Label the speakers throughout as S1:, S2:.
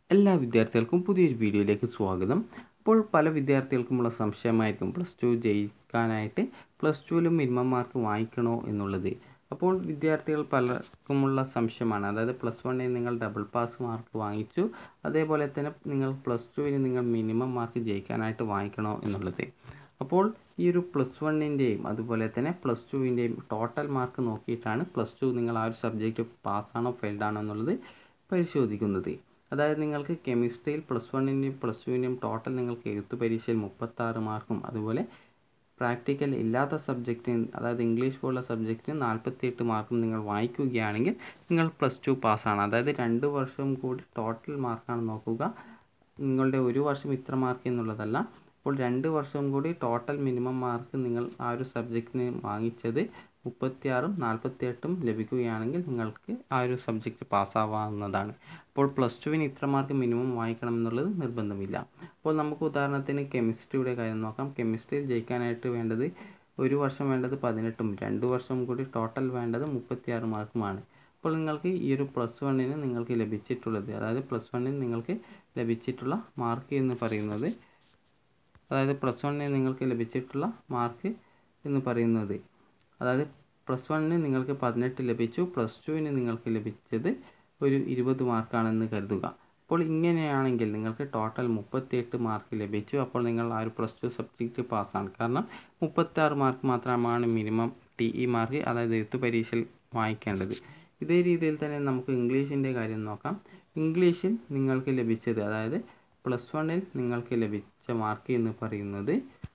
S1: എല്ലാ വിദ്യാർത്ഥികൾക്കും പുതിയൊരു വീഡിയോയിലേക്ക് സ്വാഗതം അപ്പോൾ പല വിദ്യാർത്ഥികൾക്കുമുള്ള സംശയമായിരിക്കും പ്ലസ് ടു ജയിക്കാനായിട്ട് പ്ലസ് ടുവിലും മിനിമം മാർക്ക് വാങ്ങിക്കണോ എന്നുള്ളത് അപ്പോൾ വിദ്യാർത്ഥികൾ പലർക്കുമുള്ള സംശയമാണ് അതായത് പ്ലസ് വണ്ണിൽ നിങ്ങൾ ഡബിൾ പാസ് മാർക്ക് വാങ്ങിച്ചു അതേപോലെ തന്നെ നിങ്ങൾ പ്ലസ് ടുവിന് നിങ്ങൾ മിനിമം മാർക്ക് ജയിക്കാനായിട്ട് വാങ്ങിക്കണോ എന്നുള്ളത് അപ്പോൾ ഈ ഒരു പ്ലസ് വണ്ണിൻ്റെയും അതുപോലെ തന്നെ പ്ലസ് ടുവിൻ്റെയും ടോട്ടൽ മാർക്ക് നോക്കിയിട്ടാണ് പ്ലസ് ടു നിങ്ങൾ ആ ഒരു സബ്ജക്റ്റ് പാസ്സാണോ ഫെയിൽഡ് ആണോ എന്നുള്ളത് പരിശോധിക്കുന്നത് അതായത് നിങ്ങൾക്ക് കെമിസ്ട്രിയിൽ പ്ലസ് വണ്ണിൻ്റെയും പ്ലസ് ടുവിൻ്റെയും ടോട്ടൽ നിങ്ങൾക്ക് എഴുത്ത് പരീക്ഷയിൽ മുപ്പത്താറ് മാർക്കും അതുപോലെ പ്രാക്ടിക്കൽ ഇല്ലാത്ത സബ്ജക്റ്റിന് അതായത് ഇംഗ്ലീഷ് പോലുള്ള സബ്ജക്റ്റിന് നാൽപ്പത്തിയെട്ട് മാർക്കും നിങ്ങൾ വായിക്കുകയാണെങ്കിൽ നിങ്ങൾ പ്ലസ് ടു പാസ്സാണ് അതായത് രണ്ട് വർഷം കൂടി ടോട്ടൽ മാർക്കാണ് നോക്കുക നിങ്ങളുടെ ഒരു വർഷം ഇത്ര മാർക്ക് എന്നുള്ളതല്ല അപ്പോൾ രണ്ട് വർഷം കൂടി ടോട്ടൽ മിനിമം മാർക്ക് നിങ്ങൾ ആ ഒരു സബ്ജക്റ്റിന് വാങ്ങിച്ചത് മുപ്പത്തിയാറും നാൽപ്പത്തിയെട്ടും ലഭിക്കുകയാണെങ്കിൽ നിങ്ങൾക്ക് ആ ഒരു സബ്ജക്റ്റ് പാസ്സാവാവുന്നതാണ് അപ്പോൾ പ്ലസ് ടുവിന് ഇത്ര മാർക്ക് മിനിമം വാങ്ങിക്കണം എന്നുള്ളത് നിർബന്ധമില്ല അപ്പോൾ നമുക്ക് ഉദാഹരണത്തിന് കെമിസ്ട്രിയുടെ കാര്യം നോക്കാം കെമിസ്ട്രിയിൽ ജയിക്കാനായിട്ട് വേണ്ടത് ഒരു വർഷം വേണ്ടത് പതിനെട്ടും രണ്ട് വർഷം കൂടി ടോട്ടൽ വേണ്ടത് മുപ്പത്തിയാറ് മാർക്കുമാണ് അപ്പോൾ നിങ്ങൾക്ക് ഈ ഒരു പ്ലസ് വണ്ണിന് നിങ്ങൾക്ക് ലഭിച്ചിട്ടുള്ളത് അതായത് പ്ലസ് വണ്ണിന് നിങ്ങൾക്ക് ലഭിച്ചിട്ടുള്ള മാർക്ക് എന്ന് പറയുന്നത് അതായത് പ്ലസ് വണ്ണിന് നിങ്ങൾക്ക് ലഭിച്ചിട്ടുള്ള മാർക്ക് എന്ന് പറയുന്നത് അതായത് പ്ലസ് വണ്ണിന് നിങ്ങൾക്ക് പതിനെട്ട് ലഭിച്ചു പ്ലസ് ടുവിന് നിങ്ങൾക്ക് ലഭിച്ചത് ഒരു ഇരുപത് മാർക്കാണെന്ന് കരുതുക അപ്പോൾ ഇങ്ങനെയാണെങ്കിൽ നിങ്ങൾക്ക് ടോട്ടൽ മുപ്പത്തിയെട്ട് മാർക്ക് ലഭിച്ചു അപ്പോൾ നിങ്ങൾ ആ ഒരു പ്ലസ് ടു സബ്ജക്റ്റ് പാസ്സാണ് കാരണം മുപ്പത്താറ് മാർക്ക് മാത്രമാണ് മിനിമം ടി ഇ മാർക്ക് അതായത് എഴുത്ത് പരീക്ഷയിൽ വാങ്ങിക്കേണ്ടത് ഇതേ രീതിയിൽ തന്നെ നമുക്ക് ഇംഗ്ലീഷിൻ്റെ കാര്യം നോക്കാം ഇംഗ്ലീഷിൽ നിങ്ങൾക്ക് ലഭിച്ചത് അതായത് പ്ലസ് വണ്ണിൽ നിങ്ങൾക്ക് ലഭിച്ച മാർക്ക് എന്ന് പറയുന്നത്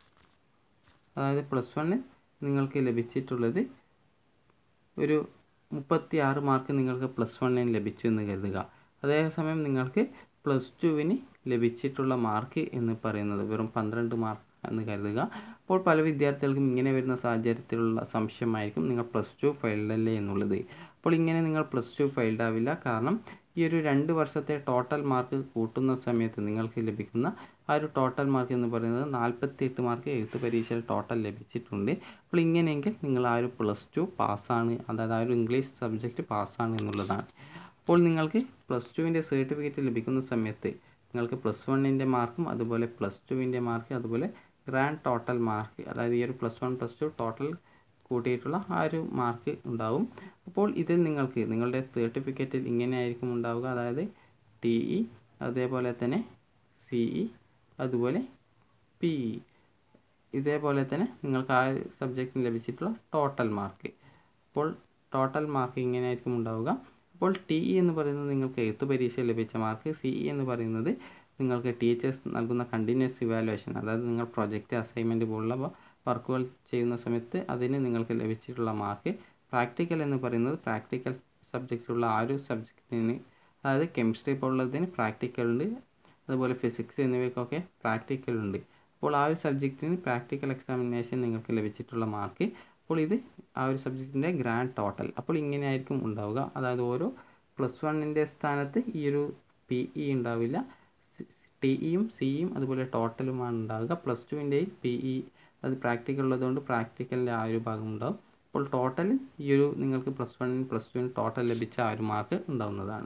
S1: അതായത് പ്ലസ് വണ്ണിൽ നിങ്ങൾക്ക് ലഭിച്ചിട്ടുള്ളത് ഒരു മുപ്പത്തി ആറ് മാർക്ക് നിങ്ങൾക്ക് പ്ലസ് വണ്ണിന് ലഭിച്ചു എന്ന് കരുതുക അതേസമയം നിങ്ങൾക്ക് പ്ലസ് ടുവിന് ലഭിച്ചിട്ടുള്ള മാർക്ക് എന്ന് പറയുന്നത് വെറും പന്ത്രണ്ട് മാർക്ക് എന്ന് കരുതുക അപ്പോൾ പല വിദ്യാർത്ഥികൾക്കും ഇങ്ങനെ വരുന്ന സാഹചര്യത്തിലുള്ള സംശയമായിരിക്കും നിങ്ങൾ പ്ലസ് ടു ഫെയിൽഡ് അല്ലേ എന്നുള്ളത് അപ്പോൾ ഇങ്ങനെ നിങ്ങൾ പ്ലസ് ടു ഫെയിൽഡ് ആവില്ല കാരണം ഈ ഒരു രണ്ട് വർഷത്തെ ടോട്ടൽ മാർക്ക് കൂട്ടുന്ന സമയത്ത് നിങ്ങൾക്ക് ലഭിക്കുന്ന ആ ഒരു ടോട്ടൽ മാർക്ക് എന്ന് പറയുന്നത് നാൽപ്പത്തി എട്ട് മാർക്ക് എഴുത്ത് പരീക്ഷയിൽ ടോട്ടൽ ലഭിച്ചിട്ടുണ്ട് അപ്പോൾ ഇങ്ങനെയെങ്കിൽ നിങ്ങൾ ആ ഒരു പ്ലസ് ടു പാസ്സാണ് അതായത് ആ ഒരു ഇംഗ്ലീഷ് സബ്ജക്റ്റ് പാസ്സാണ് എന്നുള്ളതാണ് അപ്പോൾ നിങ്ങൾക്ക് പ്ലസ് ടുവിൻ്റെ സർട്ടിഫിക്കറ്റ് ലഭിക്കുന്ന സമയത്ത് നിങ്ങൾക്ക് പ്ലസ് വണ്ണിൻ്റെ മാർക്കും അതുപോലെ പ്ലസ് ടുവിൻ്റെ മാർക്ക് അതുപോലെ ഗ്രാൻഡ് ടോട്ടൽ മാർക്ക് അതായത് ഈ ഒരു plus one plus two total കൂട്ടിയിട്ടുള്ള ആ ഒരു മാർക്ക് ഉണ്ടാവും അപ്പോൾ ഇതിൽ നിങ്ങൾക്ക് നിങ്ങളുടെ സർട്ടിഫിക്കറ്റിൽ ഇങ്ങനെയായിരിക്കും ഉണ്ടാവുക അതായത് ടി ഇ അതേപോലെ തന്നെ സി ഇ അതുപോലെ പി ഇ ഇതേപോലെ തന്നെ നിങ്ങൾക്ക് ആ സബ്ജക്റ്റിന് ലഭിച്ചിട്ടുള്ള ടോട്ടൽ മാർക്ക് അപ്പോൾ ടോട്ടൽ മാർക്ക് ഇങ്ങനെയായിരിക്കും ഉണ്ടാവുക അപ്പോൾ ടി ഇ എന്ന് പറയുന്നത് നിങ്ങൾക്ക് എഴുത്ത് പരീക്ഷയിൽ ലഭിച്ച മാർക്ക് സി ഇ എന്ന് പറയുന്നത് നിങ്ങൾക്ക് ടീച്ചേഴ്സ് നൽകുന്ന കണ്ടിന്യൂസ് ഇവാലുവേഷൻ അതായത് നിങ്ങൾ പ്രൊജക്റ്റ് അസൈൻമെൻറ്റ് പോലുള്ള വർക്കുകൾ ചെയ്യുന്ന സമയത്ത് അതിന് നിങ്ങൾക്ക് ലഭിച്ചിട്ടുള്ള മാർക്ക് പ്രാക്ടിക്കൽ എന്ന് പറയുന്നത് പ്രാക്ടിക്കൽ സബ്ജക്റ്റുള്ള ആ ഒരു സബ്ജക്റ്റിന് അതായത് കെമിസ്ട്രി പോലുള്ളതിന് പ്രാക്ടിക്കൽ ഉണ്ട് അതുപോലെ ഫിസിക്സ് എന്നിവയ്ക്കൊക്കെ പ്രാക്ടിക്കൽ ഉണ്ട് അപ്പോൾ ആ ഒരു സബ്ജക്റ്റിന് പ്രാക്ടിക്കൽ എക്സാമിനേഷൻ നിങ്ങൾക്ക് ലഭിച്ചിട്ടുള്ള മാർക്ക് അപ്പോൾ ഇത് ആ ഒരു സബ്ജക്റ്റിൻ്റെ ഗ്രാൻഡ് ടോട്ടൽ അപ്പോൾ ഇങ്ങനെയായിരിക്കും ഉണ്ടാവുക അതായത് ഓരോ പ്ലസ് വണ്ണിൻ്റെ സ്ഥാനത്ത് ഈ ഒരു പി ഇ ഉണ്ടാവില്ല ടി ഇയും സിയും അതുപോലെ ടോട്ടലുമാണ് ഉണ്ടാവുക പ്ലസ് ടുവിൻ്റെയും പി ഇ അത് പ്രാക്ടിക്കൽ ഉള്ളതുകൊണ്ട് പ്രാക്ടിക്കലിൻ്റെ ആ ഒരു ഭാഗം ഉണ്ടാവും അപ്പോൾ ടോട്ടൽ ഈ ഒരു നിങ്ങൾക്ക് പ്ലസ് വണ്ണിന് പ്ലസ് ടുവിന് ടോട്ടൽ ലഭിച്ച ആ ഒരു മാർക്ക് ഉണ്ടാവുന്നതാണ്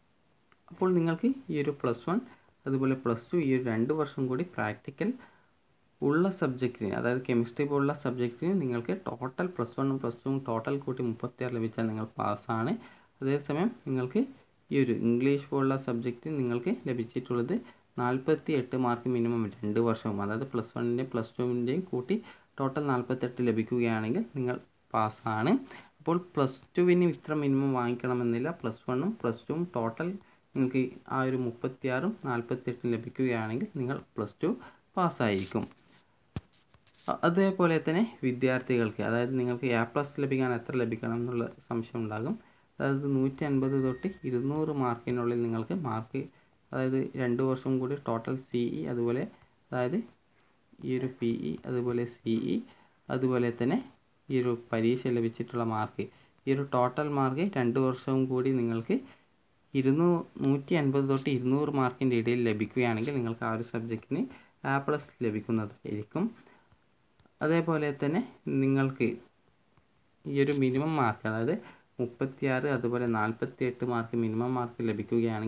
S1: അപ്പോൾ നിങ്ങൾക്ക് ഈ ഒരു പ്ലസ് വൺ അതുപോലെ പ്ലസ് ടു ഈ ഒരു രണ്ട് വർഷം കൂടി പ്രാക്ടിക്കൽ ഉള്ള സബ്ജക്റ്റിന് അതായത് കെമിസ്ട്രി പോലുള്ള സബ്ജക്റ്റിന് നിങ്ങൾക്ക് ടോട്ടൽ പ്ലസ് വണ്ണും പ്ലസ് ടുവും ടോട്ടൽ കൂട്ടി മുപ്പത്തിയാറ് ലഭിച്ചാൽ നിങ്ങൾ പാസ്സാണ് അതേസമയം നിങ്ങൾക്ക് ഈ ഒരു ഇംഗ്ലീഷ് പോലുള്ള സബ്ജക്റ്റ് നിങ്ങൾക്ക് ലഭിച്ചിട്ടുള്ളത് നാൽപ്പത്തി എട്ട് മാർക്ക് മിനിമം രണ്ട് വർഷവും അതായത് പ്ലസ് വണ്ണിൻ്റെയും പ്ലസ് ടുവിൻ്റെയും കൂട്ടി ടോട്ടൽ നാൽപ്പത്തെട്ട് ലഭിക്കുകയാണെങ്കിൽ നിങ്ങൾ പാസ്സാണ് അപ്പോൾ പ്ലസ് ടുവിന് ഇത്ര മിനിമം വാങ്ങിക്കണമെന്നില്ല പ്ലസ് വണ്ണും പ്ലസ് ടുവും ടോട്ടൽ നിങ്ങൾക്ക് ആ ഒരു മുപ്പത്തിയാറും നാൽപ്പത്തെട്ടും ലഭിക്കുകയാണെങ്കിൽ നിങ്ങൾ പ്ലസ് ടു പാസ്സായിരിക്കും അതേപോലെ തന്നെ വിദ്യാർത്ഥികൾക്ക് അതായത് നിങ്ങൾക്ക് എ പ്ലസ് ലഭിക്കാൻ എത്ര ലഭിക്കണം എന്നുള്ള സംശയം ഉണ്ടാകും അതായത് നൂറ്റി അൻപത് തൊട്ട് ഇരുന്നൂറ് മാർക്കിനുള്ളിൽ നിങ്ങൾക്ക് മാർക്ക് അതായത് രണ്ട് വർഷം കൂടി ടോട്ടൽ സി ഇ അതുപോലെ അതായത് ഈ ഒരു പി ഇ അതുപോലെ സി ഇ അതുപോലെ തന്നെ ഈ ഒരു പരീക്ഷ ലഭിച്ചിട്ടുള്ള മാർക്ക് ഈ ഒരു ടോട്ടൽ മാർക്ക് രണ്ട് വർഷവും കൂടി നിങ്ങൾക്ക് ഇരുന്നൂ നൂറ്റി അൻപത് തൊട്ട് ഇരുന്നൂറ് മാർക്കിൻ്റെ ഇടയിൽ ലഭിക്കുകയാണെങ്കിൽ നിങ്ങൾക്ക് ആ ഒരു സബ്ജക്റ്റിന് എ പ്ലസ് ലഭിക്കുന്നതായിരിക്കും അതേപോലെ തന്നെ നിങ്ങൾക്ക് ഈ ഒരു മിനിമം മാർക്ക് അതായത് മുപ്പത്തിയാറ് അതുപോലെ നാൽപ്പത്തി എട്ട് മാർക്ക് മിനിമം മാർക്ക് ലഭിക്കുകയാണെങ്കിൽ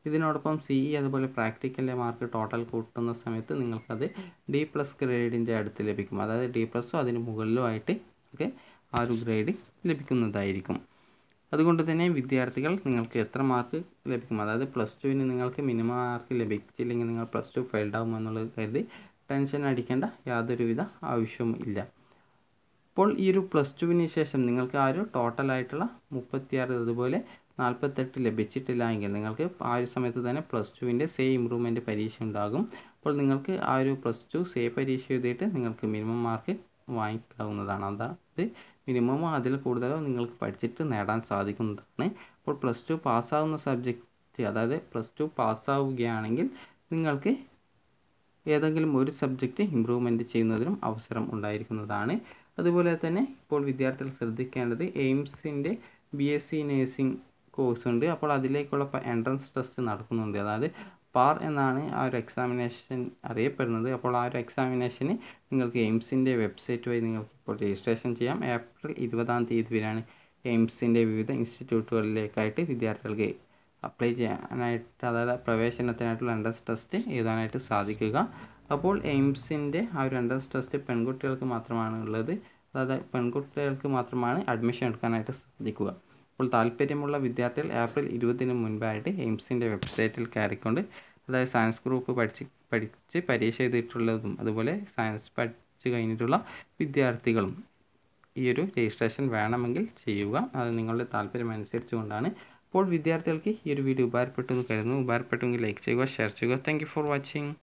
S1: ഇതിനോടൊപ്പം സി ഇ അതുപോലെ പ്രാക്ടിക്കലിൻ്റെ മാർക്ക് ടോട്ടൽ കൂട്ടുന്ന സമയത്ത് നിങ്ങൾക്കത് ഡി പ്ലസ് ഗ്രേഡിൻ്റെ അടുത്ത് ലഭിക്കും അതായത് ഡി പ്ലസോ അതിന് മുകളിലോ ആയിട്ട് ഒക്കെ ആ ഒരു ഗ്രേഡ് ലഭിക്കുന്നതായിരിക്കും അതുകൊണ്ട് തന്നെ വിദ്യാർത്ഥികൾ നിങ്ങൾക്ക് എത്ര മാർക്ക് ലഭിക്കും അതായത് പ്ലസ് ടുവിന് നിങ്ങൾക്ക് മിനിമം മാർക്ക് ലഭിച്ചില്ലെങ്കിൽ നിങ്ങൾ പ്ലസ് ടു ഫെയിൽഡ് ആകുമെന്നുള്ളത് കരുതി ടെൻഷൻ അടിക്കേണ്ട യാതൊരുവിധ ആവശ്യവും ഇല്ല അപ്പോൾ ഈ ഒരു പ്ലസ് ടുവിന് ശേഷം നിങ്ങൾക്ക് ആ ഒരു ടോട്ടലായിട്ടുള്ള മുപ്പത്തിയാറ് അതുപോലെ നാൽപ്പത്തെട്ട് ലഭിച്ചിട്ടില്ല എങ്കിൽ നിങ്ങൾക്ക് ആ ഒരു സമയത്ത് തന്നെ പ്ലസ് ടുവിൻ്റെ സേ ഇമ്പ്രൂവ്മെൻറ്റ് പരീക്ഷ ഉണ്ടാകും അപ്പോൾ നിങ്ങൾക്ക് ആ ഒരു പ്ലസ് ടു സേ പരീക്ഷ എഴുതിയിട്ട് നിങ്ങൾക്ക് മിനിമം മാർക്ക് വാങ്ങിക്കാവുന്നതാണ് അതായത് മിനിമമോ അതിൽ കൂടുതലോ നിങ്ങൾക്ക് പഠിച്ചിട്ട് നേടാൻ സാധിക്കുന്നതാണ് അപ്പോൾ പ്ലസ് ടു പാസ്സാവുന്ന സബ്ജക്റ്റ് അതായത് പ്ലസ് ടു പാസ്സാവുകയാണെങ്കിൽ നിങ്ങൾക്ക് ഏതെങ്കിലും ഒരു സബ്ജക്റ്റ് ഇമ്പ്രൂവ്മെൻറ്റ് ചെയ്യുന്നതിനും അവസരം ഉണ്ടായിരിക്കുന്നതാണ് അതുപോലെ തന്നെ ഇപ്പോൾ വിദ്യാർത്ഥികൾ ശ്രദ്ധിക്കേണ്ടത് എയിംസിൻ്റെ B S C nursing course ഉണ്ട് അപ്പോൾ അതിലേക്കുള്ള എൻട്രൻസ് ടെസ്റ്റ് നടക്കുന്നുണ്ട് അതായത് പാർ എന്നാണ് ആ ഒരു എക്സാമിനേഷൻ അറിയപ്പെടുന്നത് അപ്പോൾ ആ ഒരു എക്സാമിനേഷന് നിങ്ങൾക്ക് എയിംസിൻ്റെ വെബ്സൈറ്റ് വഴി നിങ്ങൾക്ക് ഇപ്പോൾ രജിസ്ട്രേഷൻ ചെയ്യാം ഏപ്രിൽ ഇരുപതാം തീയതി വരെയാണ് എയിംസിൻ്റെ വിവിധ ഇൻസ്റ്റിറ്റ്യൂട്ടുകളിലേക്കായിട്ട് വിദ്യാർത്ഥികൾക്ക് അപ്ലൈ ചെയ്യാനായിട്ട് അതായത് പ്രവേശനത്തിനായിട്ടുള്ള എൻട്രൻസ് ടെസ്റ്റ് എഴുതാനായിട്ട് സാധിക്കുക അപ്പോൾ എയിംസിൻ്റെ ആ ഒരു എൻട്രൻസ് ടെസ്റ്റ് പെൺകുട്ടികൾക്ക് മാത്രമാണ് ഉള്ളത് അതായത് പെൺകുട്ടികൾക്ക് മാത്രമാണ് അഡ്മിഷൻ എടുക്കാനായിട്ട് സാധിക്കുക അപ്പോൾ താല്പര്യമുള്ള വിദ്യാർത്ഥികൾ ഏപ്രിൽ ഇരുപതിന് മുൻപായിട്ട് എയിംസിൻ്റെ വെബ്സൈറ്റിൽ കയറിക്കൊണ്ട് അതായത് സയൻസ് ഗ്രൂപ്പ് പഠിച്ച് പഠിച്ച് പരീക്ഷ എഴുതിയിട്ടുള്ളതും അതുപോലെ സയൻസ് പഠിച്ച് കഴിഞ്ഞിട്ടുള്ള വിദ്യാർത്ഥികളും ഈ ഒരു രജിസ്ട്രേഷൻ വേണമെങ്കിൽ ചെയ്യുക അത് നിങ്ങളുടെ താല്പര്യം അനുസരിച്ചുകൊണ്ടാണ് അപ്പോൾ വിദ്യാർത്ഥികൾക്ക് ഈ ഒരു വീഡിയോ ഉപകാരപ്പെട്ടു എന്ന് കരുതുന്നു ഉപകാരപ്പെട്ടെങ്കിൽ ലൈക്ക് ചെയ്യുക ഷെയർ ചെയ്യുക താങ്ക് ഫോർ വാച്ചിങ്